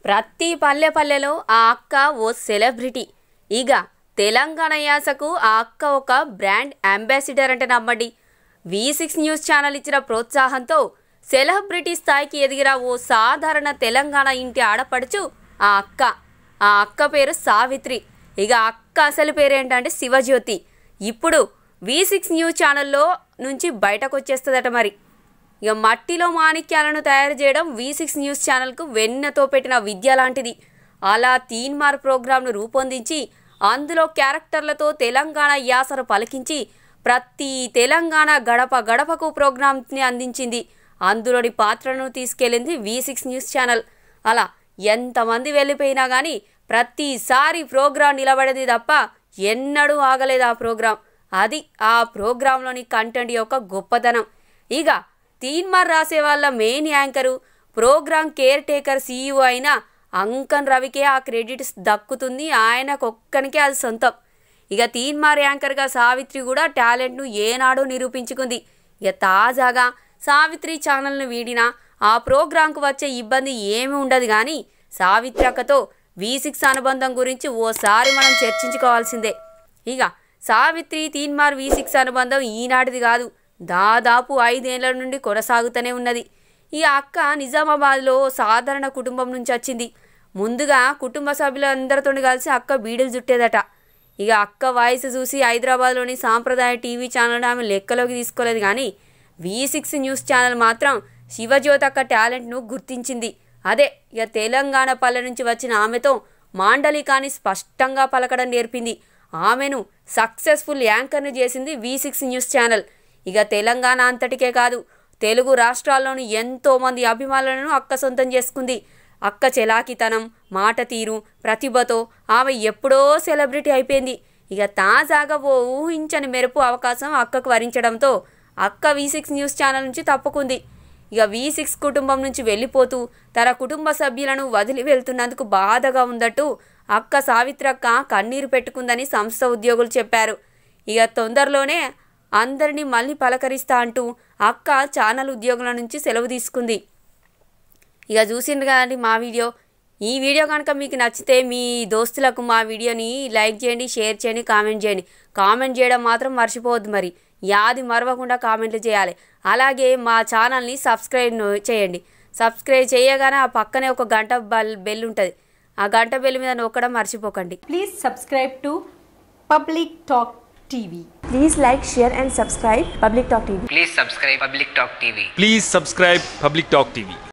ప్రతి పల్లె పల్లెలో ఆ అక్క ఓ సెలబ్రిటీ ఇక తెలంగాణ యాసకు ఆ అక్క ఒక బ్రాండ్ అంబాసిడర్ అంటే నమ్మండి వి సిక్స్ న్యూస్ ఛానల్ ఇచ్చిన ప్రోత్సాహంతో సెలబ్రిటీ స్థాయికి ఎదిగిన ఓ సాధారణ తెలంగాణ ఇంటి ఆడపడుచు ఆ అక్క ఆ అక్క పేరు సావిత్రి ఇక అక్క అసలు పేరేంటంటే శివజ్యోతి ఇప్పుడు వి సిక్స్ న్యూస్ ఛానల్లో నుంచి బయటకు వచ్చేస్తుందట మరి ఇక మట్టిలో మాణిక్యాలను తయారు చేయడం వి సిక్స్ న్యూస్ ఛానల్కు వెన్నతో పెట్టిన విద్య లాంటిది అలా తీన్మార్ ప్రోగ్రాంను రూపొందించి అందులో క్యారెక్టర్లతో తెలంగాణ యాసను పలికించి ప్రతి తెలంగాణ గడప గడపకు ప్రోగ్రాంని అందించింది అందులోని పాత్రను తీసుకెళ్ళింది వి సిక్స్ న్యూస్ ఛానల్ అలా ఎంతమంది వెళ్ళిపోయినా కానీ ప్రతిసారి ప్రోగ్రాం నిలబడేది తప్ప ఎన్నడూ ఆగలేదు ఆ ప్రోగ్రాం అది ఆ ప్రోగ్రాంలోని కంటెంట్ యొక్క గొప్పతనం ఇక తీన్మార్ రాసే వాళ్ళ main anchor program caretaker CEO అయిన అంకన్ రవికే ఆ క్రెడిట్స్ దక్కుతుంది ఆయనకొక్కనికే అది సొంతం ఇక తీన్మార్ యాంకర్గా సావిత్రి కూడా టాలెంట్ను ఏనాడో నిరూపించుకుంది ఇక తాజాగా సావిత్రి ఛానల్ను వీడినా ఆ ప్రోగ్రాంకు వచ్చే ఇబ్బంది ఏమీ ఉండదు కానీ సావిత్రి అక్కతో వి సిక్స్ అనుబంధం గురించి ఓసారి మనం చర్చించుకోవాల్సిందే ఇక సావిత్రి తీన్మార్ వి సిక్స్ అనుబంధం ఈనాటిది కాదు దాదాపు ఐదేళ్ల నుండి కొనసాగుతూనే ఉన్నది ఈ అక్క నిజామాబాద్లో ఓ సాధారణ కుటుంబం నుంచి వచ్చింది ముందుగా కుటుంబ సభ్యులందరితో కలిసి అక్క బీడీలు చుట్టేదట ఇక అక్క వాయిస్ చూసి హైదరాబాద్లోని సాంప్రదాయ టీవీ ఛానల్ ఆమె లెక్కలోకి తీసుకోలేదు కానీ వి సిక్స్ న్యూస్ ఛానల్ మాత్రం శివజ్యోతి అక్క టాలెంట్ను గుర్తించింది అదే ఇక తెలంగాణ పల్లె నుంచి వచ్చిన ఆమెతో మాండలికాని స్పష్టంగా పలకడం నేర్పింది ఆమెను సక్సెస్ఫుల్ యాంకర్ను చేసింది వి సిక్స్ న్యూస్ ఛానల్ ఇక తెలంగాణ అంతటికే కాదు తెలుగు రాష్ట్రాల్లోని ఎంతో మంది అభిమానులను అక్క సొంతం చేసుకుంది అక్క చెలాకితనం మాట తీరు ప్రతిభతో ఆమె ఎప్పుడో సెలబ్రిటీ అయిపోయింది ఇక తాజాగా ఓ ఊహించని మెరుపు అవకాశం అక్కకు వరించడంతో అక్క వి సిక్స్ న్యూస్ ఛానల్ నుంచి తప్పుకుంది ఇక వి సిక్స్ కుటుంబం నుంచి వెళ్ళిపోతూ తన కుటుంబ సభ్యులను వదిలి వెళ్తున్నందుకు బాధగా ఉందట్టు అక్క సావిత్రక్క కన్నీరు పెట్టుకుందని సంస్థ ఉద్యోగులు చెప్పారు ఇక తొందరలోనే అందరినీ మళ్ళీ పలకరిస్తా అంటూ అక్క ఛానల్ ఉద్యోగుల నుంచి సెలవు తీసుకుంది ఇక చూసిండ్రు కదండి మా వీడియో ఈ వీడియో కనుక మీకు నచ్చితే మీ దోస్తులకు మా వీడియోని లైక్ చేయండి షేర్ చేయండి కామెంట్ చేయండి కామెంట్ చేయడం మాత్రం మర్చిపోవద్దు మరి యాది మరవకుండా కామెంట్లు చేయాలి అలాగే మా ఛానల్ని సబ్స్క్రైబ్ నొ- చేయండి సబ్స్క్రైబ్ చేయగానే ఆ పక్కనే ఒక గంట బల్ బెల్ ఉంటుంది ఆ గంట బెల్ మీద నొక్కడం మర్చిపోకండి Please subscribe to Public Talk TV. Please like, share, and subscribe Public Talk TV. Please subscribe Public Talk TV. Please subscribe Public Talk TV.